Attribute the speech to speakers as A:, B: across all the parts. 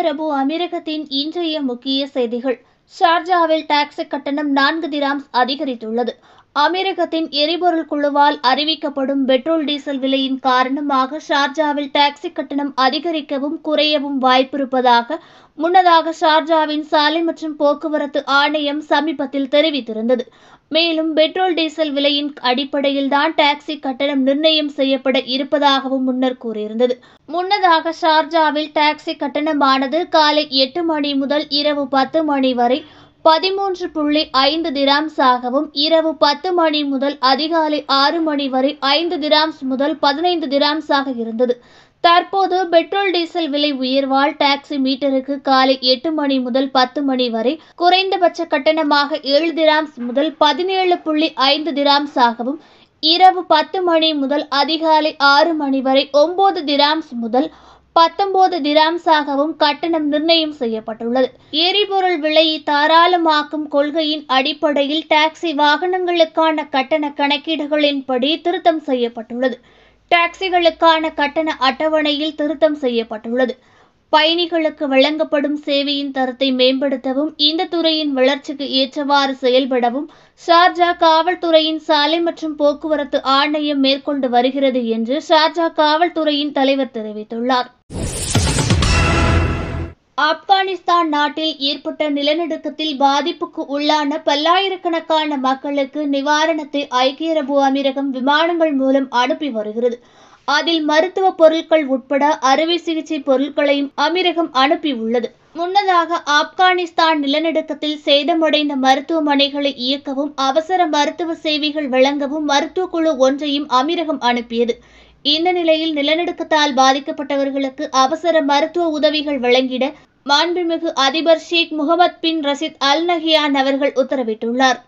A: அரபு அமீரகத்தின் இன்றைய முக்கிய செய்திகள் ஷார்ஜாவில் டாக்ஸி கட்டணம் நான்கு திராம்ஸ் அதிகரித்துள்ளது அமீரகத்தின் எரிபொருள் குழுவால் அறிவிக்கப்படும் பெட்ரோல் டீசல் விலையின் காரணமாக ஷார்ஜாவில் டாக்ஸி கட்டணம் அதிகரிக்கவும் குறையவும் வாய்ப்பிருப்பதாக முன்னதாக ஷார்ஜாவின் சாலை மற்றும் போக்குவரத்து ஆணையம் சமீபத்தில் தெரிவித்திருந்தது மேலும் பெட்ரோல் டீசல் விலையின் அடிப்படையில் தான் டாக்ஸி கட்டணம் நிர்ணயம் செய்யப்பட இருப்பதாகவும் முன்னர் கூறியிருந்தது முன்னதாக ஷார்ஜாவில் டாக்ஸி கட்டணமானது காலை எட்டு மணி முதல் இரவு பத்து மணி வரை பதிமூன்று புள்ளி ஐந்து திராம்ஸாகவும் இரவு பத்து மணி முதல் அதிகாலை ஆறு மணி வரை ஐந்து திராம்ஸ் முதல் பதினைந்து திராம்ஸாக இருந்தது தற்போது பெட்ரோல் டீசல் விலை உயர்வால் டாக்ஸி மீட்டருக்கு காலை எட்டு மணி முதல் பத்து மணி வரை குறைந்தபட்ச கட்டணமாக ஏழு திராம்ஸ் முதல் பதினேழு புள்ளி ஐந்து திராம்ஸாகவும் இரவு பத்து மணி முதல் அதிகாலை ஆறு மணி வரை ஒன்பது திராம்ஸ் முதல் பத்தொன்பது திராம்ஸாகவும் கட்டணம் நிர்ணயம் செய்யப்பட்டுள்ளது எரிபொருள் விலையை தாராளமாக்கும் கொள்கையின் அடிப்படையில் டாக்ஸி வாகனங்களுக்கான கட்டண கணக்கீடுகளின்படி திருத்தம் செய்யப்பட்டுள்ளது டாக்ஸிகளுக்கான கட்டண அட்டவணையில் திருத்தம் செய்யப்பட்டுள்ளது பயணிகளுக்கு வழங்கப்படும் சேவையின் தரத்தை மேம்படுத்தவும் இந்த துறையின் வளர்ச்சிக்கு ஏற்றவாறு செயல்படவும் ஷார்ஜா காவல்துறையின் சாலை மற்றும் போக்குவரத்து ஆணையம் மேற்கொண்டு வருகிறது என்று ஷார்ஜா காவல்துறையின் தலைவர் தெரிவித்துள்ளார் ஆப்கானிஸ்தான் நாட்டில் ஏற்பட்ட நிலநடுக்கத்தில் பாதிப்புக்கு உள்ளான பல்லாயிரக்கணக்கான மக்களுக்கு நிவாரணத்தை ஐக்கிய அரபு அமீரகம் விமானங்கள் மூலம் அனுப்பி வருகிறது அதில் மருத்துவ பொருட்கள் உட்பட அறுவை சிகிச்சை பொருட்களையும் அமீரகம் அனுப்பியுள்ளது முன்னதாக ஆப்கானிஸ்தான் நிலநடுக்கத்தில் சேதமடைந்த மருத்துவமனைகளை இயக்கவும் அவசர மருத்துவ சேவைகள் வழங்கவும் மருத்துவ குழு ஒன்றையும் அமீரகம் அனுப்பியது இந்த நிலையில் நிலநடுக்கத்தால் பாதிக்கப்பட்டவர்களுக்கு அவசர மருத்துவ உதவிகள் வழங்கிட மாண்புமிகு அதிபர் Sheikh Mohammed bin Rashid Al Nahyan அவர்கள் உத்தரவிட்டுள்ளார்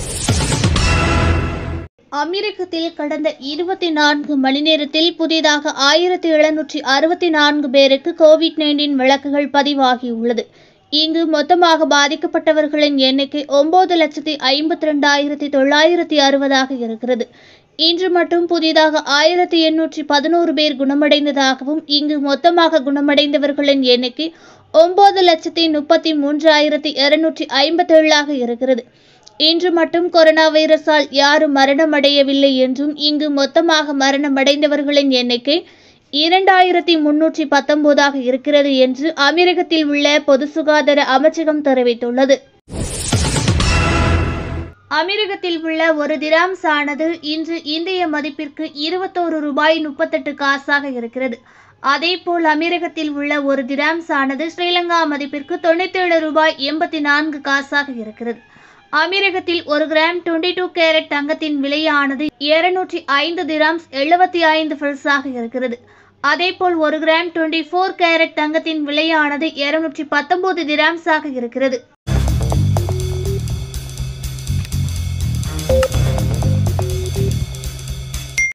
A: அமெரிக்கத்தில் கடந்த இருபத்தி நான்கு மணி நேரத்தில் புதிதாக ஆயிரத்தி எழுநூற்றி அறுபத்தி நான்கு பேருக்கு கோவிட் நைன்டீன் வழக்குகள் பதிவாகியுள்ளது இங்கு மொத்தமாக பாதிக்கப்பட்டவர்களின் எண்ணிக்கை ஒன்பது லட்சத்தி ஐம்பத்தி ரெண்டாயிரத்தி தொள்ளாயிரத்தி அறுபதாக இருக்கிறது இன்று மட்டும் புதிதாக ஆயிரத்தி எண்ணூற்றி பதினோரு பேர் குணமடைந்ததாகவும் இங்கு மொத்தமாக குணமடைந்தவர்களின் எண்ணிக்கை ஒன்பது லட்சத்தி முப்பத்தி மூன்றாயிரத்தி இருநூற்றி ஐம்பத்தேழாக இருக்கிறது இன்று மட்டும் கொரோனா வைரஸால் யாரும் மரணமடையவில்லை என்றும் இங்கு மொத்தமாக மரணமடைந்தவர்களின் எண்ணிக்கை இரண்டாயிரத்தி முன்னூற்றி பத்தொன்பதாக இருக்கிறது என்று அமெரிக்கத்தில் உள்ள பொது சுகாதார அமைச்சகம் தெரிவித்துள்ளது அமெரிக்கத்தில் உள்ள ஒரு திராம்ஸ் ஆனது இன்று இந்திய மதிப்பிற்கு இருபத்தோரு ரூபாய் முப்பத்தெட்டு காசாக இருக்கிறது அதேபோல் அமெரிக்கத்தில் உள்ள ஒரு திராம்ஸ் ஆனது ஸ்ரீலங்கா மதிப்பிற்கு தொண்ணூத்தேழு ரூபாய் எண்பத்தி நான்கு காசாக இருக்கிறது அமெரிக்கத்தில் ஒரு கிராம் டுவெண்ட்டி டூ கேரட் தங்கத்தின் விலையானது இருநூற்றி ஐந்து திராம்ஸ் எழுபத்தி ஐந்து பில்ஸாக இருக்கிறது அதேபோல் ஒரு கிராம் டுவெண்ட்டி ஃபோர் கேரட் தங்கத்தின் விலையானது இருநூற்றி பத்தொன்பது திராம்ஸாக இருக்கிறது